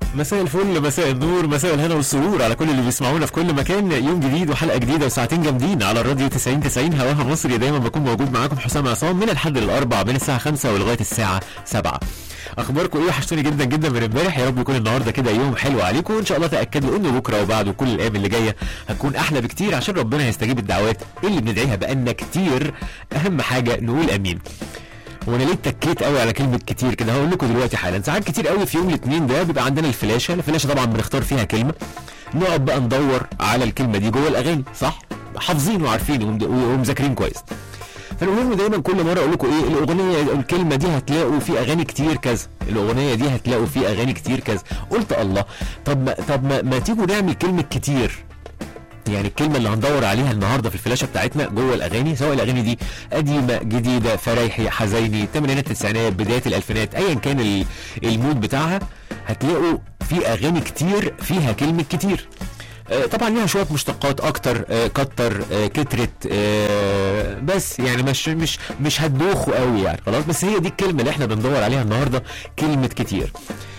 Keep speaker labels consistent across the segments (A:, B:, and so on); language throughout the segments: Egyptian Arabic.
A: مساء الفل مساء النور مساء الهنا والسرور على كل اللي بيسمعونا في كل مكان يوم جديد وحلقه جديده وساعتين جامدين على الراديو 90 90 هواها مصري دايما بكون موجود معاكم حسام عصام من الحد للاربع من الساعه 5 ولغايه الساعه 7 اخباركم ايه وحشتوني جدا جدا من امبارح يا رب يكون النهارده كده يوم حلو عليكم وان شاء الله تاكدوا ان بكره وبعد وكل الايام اللي جايه هتكون احلى بكتير عشان ربنا هيستجيب الدعوات اللي بندعيها بقالنا كتير اهم حاجه نقول امين وانا ليه اتكيت قوي على كلمه كتير كده هقول لكم دلوقتي حالا ساعات كتير قوي في يوم الاثنين ده بيبقى عندنا الفلاشه الفلاشه طبعا بنختار فيها كلمه نقعد بقى ندور على الكلمه دي جوه الاغاني صح حافظين وعارفين ومد- ومذاكرين كويس فالمهم دايما كل مره اقول لكم ايه الاغنيه الكلمه دي هتلاقوا في اغاني كتير كذا الاغنيه دي هتلاقوا في اغاني كتير كذا قلت الله طب ما طب ما, ما تيجوا نعمل كلمه كتير يعني الكلمة اللي هندور عليها النهاردة في الفلاشة بتاعتنا جوه الأغاني سواء الأغاني دي قديمة جديدة فرايحي حزيني الثمانينات التسعينات بداية الألفينات أيا كان ال- المود بتاعها هتلاقوا في أغاني كتير فيها كلمة كتير آه، طبعا ليها شويه مشتقات اكتر آه، كتر آه، كترت آه، بس يعني مش مش مش هتدوخوا قوي يعني خلاص بس هي دي الكلمه اللي احنا بندور عليها النهارده كلمه كتير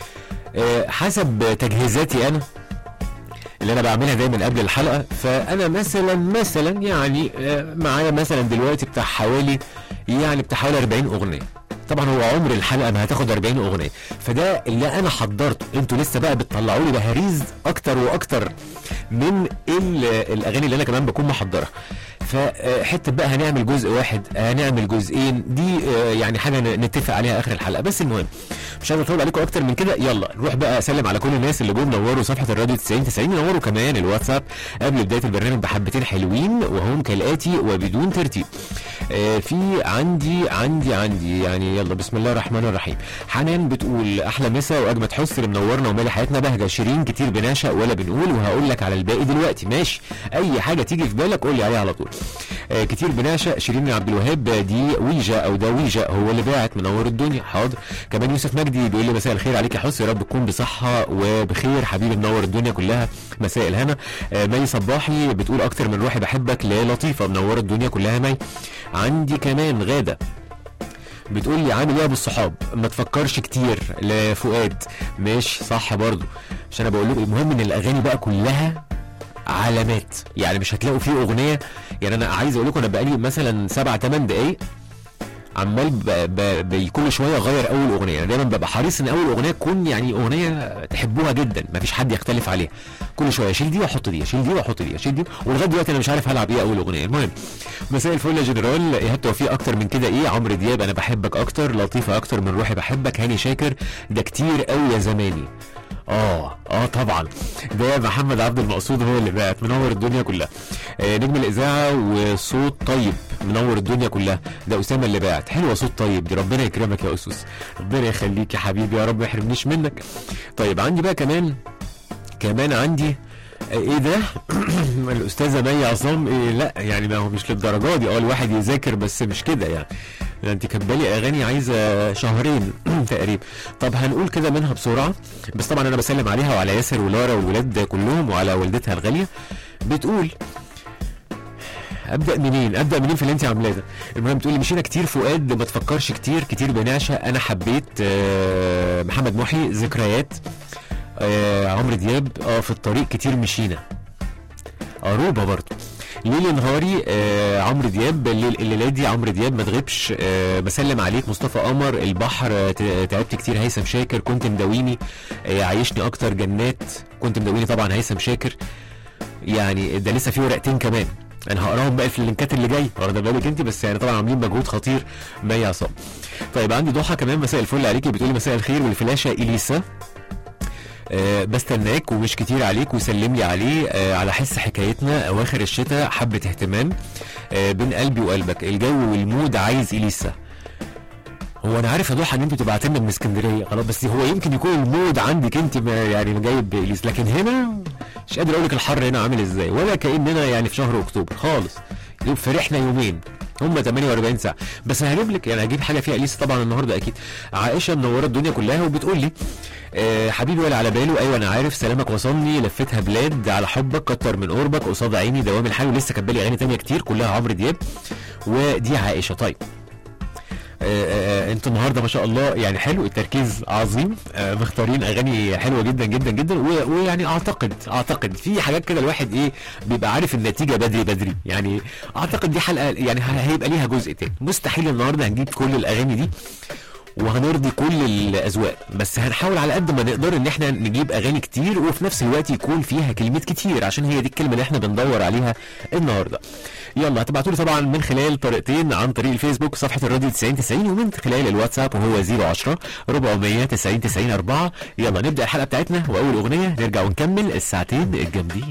A: آه، حسب تجهيزاتي انا اللي انا بعملها دايما قبل الحلقه فانا مثلا مثلا يعني آه، معايا مثلا دلوقتي بتاع حوالي يعني بتاع حوالي 40 اغنيه طبعا هو عمر الحلقه ما هتاخد 40 اغنيه فده اللي انا حضرته انتوا لسه بقى بتطلعوا لي بهاريز اكتر واكتر من ال- الاغاني اللي انا كمان بكون محضرها فحته بقى هنعمل جزء واحد هنعمل جزئين دي آه، يعني حاجه ن- نتفق عليها اخر الحلقه بس المهم مش عايز اطول عليكم اكتر من كده يلا نروح بقى اسلم على كل الناس اللي جم نوروا صفحه الراديو 90 90 نوروا كمان الواتساب قبل بدايه البرنامج بحبتين حلوين وهم كالاتي وبدون ترتيب آه، في عندي عندي عندي يعني يلا بسم الله الرحمن الرحيم حنان بتقول احلى مسا واجمد حس اللي منورنا ومالي حياتنا بهجه شيرين كتير بنعشق ولا بنقول وهقول لك على الباقي دلوقتي ماشي اي حاجه تيجي في بالك قول لي عليها على طول آه، كتير بنعشق شيرين عبد الوهاب دي ويجا او ده ويجا هو اللي باعت منور الدنيا حاضر كمان يوسف مجدي بيقول لي مساء الخير عليك يا حس يا رب تكون بصحه وبخير حبيبي منور الدنيا كلها مساء الهنا آه، مي صباحي بتقول اكتر من روحي بحبك للطيفه منوره الدنيا كلها مي عندي كمان غاده بتقول لي عامل ايه يا ابو الصحاب ما تفكرش كتير لفؤاد ماشي صح برضو عشان انا بقول لكم المهم ان الاغاني بقى كلها علامات يعني مش هتلاقوا فيه اغنيه يعني انا عايز اقول لكم انا بقالي مثلا سبع ثمان دقايق عمال ب... ب... ب... كل شويه اغير اول اغنيه يعني دايما ببقى حريص ان اول اغنيه تكون يعني اغنيه تحبوها جدا ما فيش حد يختلف عليها كل شويه اشيل دي واحط دي اشيل دي واحط دي اشيل دي ولغايه دلوقتي انا مش عارف هلعب ايه اول اغنيه المهم مساء الفل يا جنرال ايهاب توفيق اكتر من كده ايه عمرو دياب انا بحبك اكتر لطيفه اكتر من روحي بحبك هاني شاكر ده كتير قوي يا زماني اه اه طبعا ده محمد عبد المقصود هو اللي بعت منور الدنيا كلها آه نجم الاذاعه وصوت طيب منور الدنيا كلها ده اسامه اللي بعت حلوه صوت طيب دي ربنا يكرمك يا اسس ربنا يخليك يا حبيبي يا رب ما يحرمنيش منك طيب عندي بقى كمان كمان عندي آه، ايه ده الاستاذه مي عصام إيه لا يعني ما هو مش للدرجه دي اه الواحد يذاكر بس مش كده يعني ده انت كان بالي اغاني عايزه شهرين تقريبا طب هنقول كده منها بسرعه بس طبعا انا بسلم عليها وعلى ياسر ولارا والولاد كلهم وعلى والدتها الغاليه بتقول ابدا منين ابدا منين في اللي انت عاملاه ده المهم بتقولي مشينا كتير فؤاد ما تفكرش كتير كتير بنعشق انا حبيت آه، محمد محي ذكريات آه، عمرو دياب اه في الطريق كتير مشينا قروبه برضه ليل نهاري آه عمرو دياب الليل- الليله دي عمرو دياب ما تغيبش آه بسلم عليك مصطفى قمر البحر آه، ت- تعبت كتير هيثم شاكر كنت مداويني آه عايشني اكتر جنات كنت مداويني طبعا هيثم شاكر يعني ده لسه في ورقتين كمان انا هقراهم بقى في اللينكات اللي جاي واخده بالك انت بس يعني طبعا عاملين مجهود خطير مي عصام طيب عندي ضحى كمان مساء الفل عليكي بتقولي مساء الخير والفلاشه اليسا آه، بستناك ومش كتير عليك وسلم لي عليه آه، على حس حكايتنا اواخر الشتاء حبه اهتمام آه، بين قلبي وقلبك الجو والمود عايز اليسا هو انا عارف يا ضحى ان انت بتبقى لنا من اسكندريه خلاص بس هو يمكن يكون المود عندك انت ما- يعني جايب اليس لكن هنا مش قادر اقول لك الحر هنا عامل ازاي ولا كاننا يعني في شهر اكتوبر خالص يوم فرحنا يومين هم 48 ساعه بس هجيب لك يعني هجيب حاجه فيها اليس طبعا النهارده اكيد عائشه منوره الدنيا كلها وبتقول لي آه حبيبي ولا على باله ايوه انا عارف سلامك وصلني لفتها بلاد على حبك كتر من قربك قصاد عيني دوام الحال ولسه كاتبه لي اغاني تانية كتير كلها عمرو دياب ودي عائشه طيب آه، آه، انتوا النهارده ما شاء الله يعني حلو التركيز عظيم آه، مختارين اغاني حلوه جدا جدا جدا و- ويعني اعتقد اعتقد في حاجات كده الواحد ايه بيبقى عارف النتيجه بدري بدري يعني اعتقد دي حلقه يعني ه- هيبقى ليها جزء تاني مستحيل النهارده هنجيب كل الاغاني دي وهنرضي كل الاذواق بس هنحاول على قد ما نقدر ان احنا نجيب اغاني كتير وفي نفس الوقت يكون فيها كلمات كتير عشان هي دي الكلمه اللي احنا بندور عليها النهارده يلا هتبعتوا لي طبعا من خلال طريقتين عن طريق الفيسبوك صفحه الراديو 90 90 ومن خلال الواتساب وهو 010 400 90 90 4 يلا نبدا الحلقه بتاعتنا واول اغنيه نرجع ونكمل الساعتين الجامدين